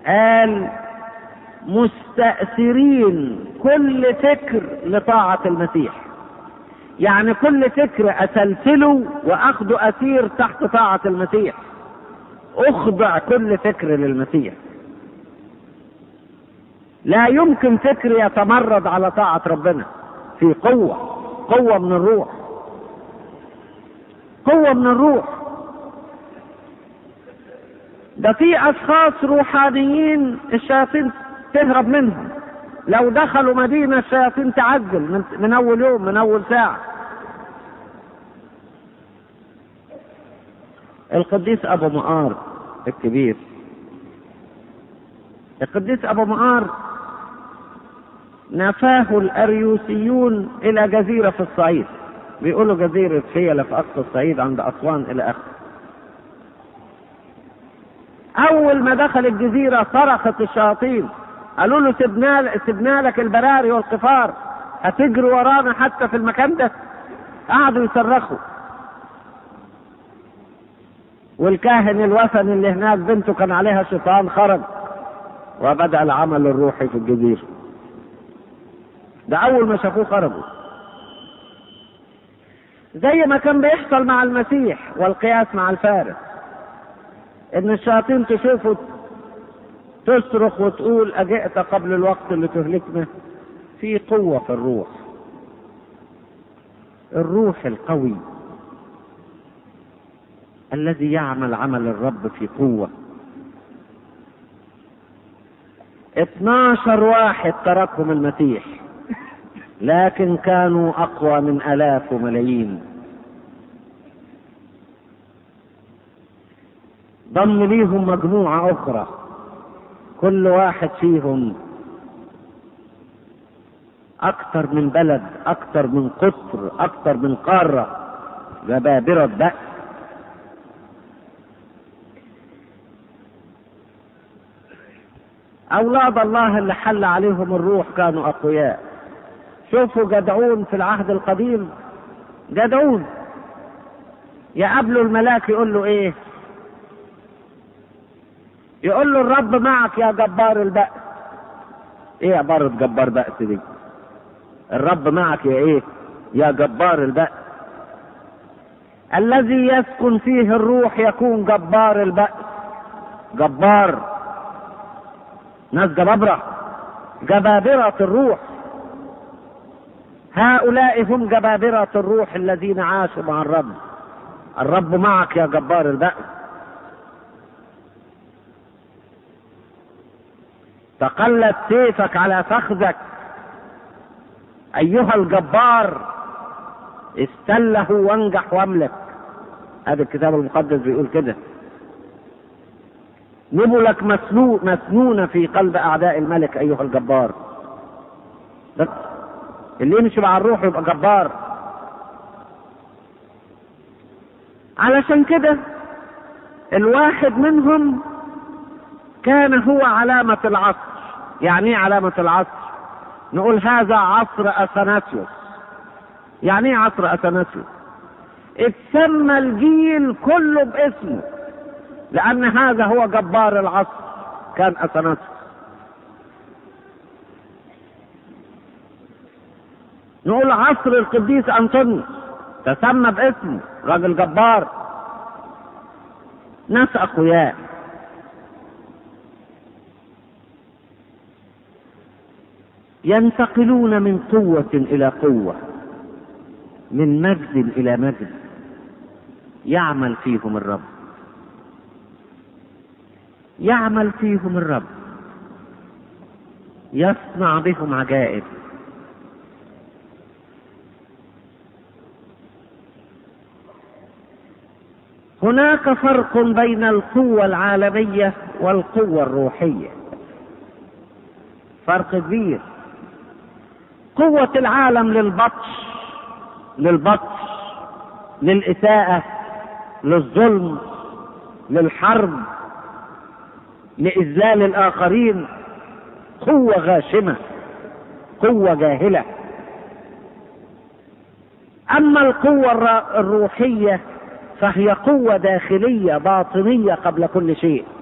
قال مستأثرين كل فكر لطاعة المسيح يعني كل فكر أسلسله وأخذه أسير تحت طاعة المسيح أخضع كل فكر للمسيح لا يمكن فكر يتمرد على طاعة ربنا في قوة قوة من الروح قوة من الروح ده في أشخاص روحانيين الشياطين تهرب منهم لو دخلوا مدينة الشياطين تعزل من, من أول يوم من أول ساعة القديس أبو مقار الكبير القديس أبو مقار نفاه الأريوسيون إلى جزيرة في الصعيد بيقولوا جزيرة فيلة في أقصى الصعيد عند أسوان إلى آخره أول ما دخل الجزيرة صرخت الشياطين قالوا له سبنا سبنا لك البراري والقفار هتجري ورانا حتى في المكان ده قعدوا يصرخوا والكاهن الوثني اللي هناك بنته كان عليها شيطان خرج وبدأ العمل الروحي في الجزيرة ده أول ما شافوه خرجوا زي ما كان بيحصل مع المسيح والقياس مع الفارس ان الشياطين تشوفه تصرخ وتقول اجئت قبل الوقت اللي تهلكنا في قوة في الروح الروح القوي الذي يعمل عمل الرب في قوة 12 واحد تركهم المسيح لكن كانوا أقوى من آلاف وملايين ضم ليهم مجموعة أخرى كل واحد فيهم أكثر من بلد أكثر من قطر أكثر من قارة جبابرة بأس أولاد الله اللي حل عليهم الروح كانوا أقوياء شوفوا جدعون في العهد القديم جدعون يقابله الملاك يقول له ايه يقول له الرب معك يا جبار البأس ايه عبارة جبار بأس دي الرب معك يا ايه يا جبار البأس الذي يسكن فيه الروح يكون جبار البأس جبار ناس جبابرة جبابرة الروح هؤلاء هم جبابرة الروح الذين عاشوا مع الرب الرب معك يا جبار البأس تقلت سيفك على فخذك أيها الجبار استله وانجح واملك هذا الكتاب المقدس بيقول كده نبلك مسنو مسنونة في قلب أعداء الملك أيها الجبار بس اللي يمشي مع الروح يبقى جبار علشان كده الواحد منهم كان هو علامة العصر يعني ايه علامة العصر نقول هذا عصر اثناسيوس يعني ايه عصر اثناسيوس اتسمى الجيل كله باسمه لان هذا هو جبار العصر كان اثناسيوس نقول عصر القديس انطونيوس تسمى باسمه راجل جبار ناس اقوياء ينتقلون من قوة إلى قوة من مجد إلى مجد يعمل فيهم الرب يعمل فيهم الرب يصنع بهم عجائب هناك فرق بين القوة العالمية والقوة الروحية فرق كبير قوة العالم للبطش للبطش للإساءة للظلم للحرب لإذلال الآخرين قوة غاشمة قوة جاهلة أما القوة الروحية فهي قوة داخلية باطنية قبل كل شيء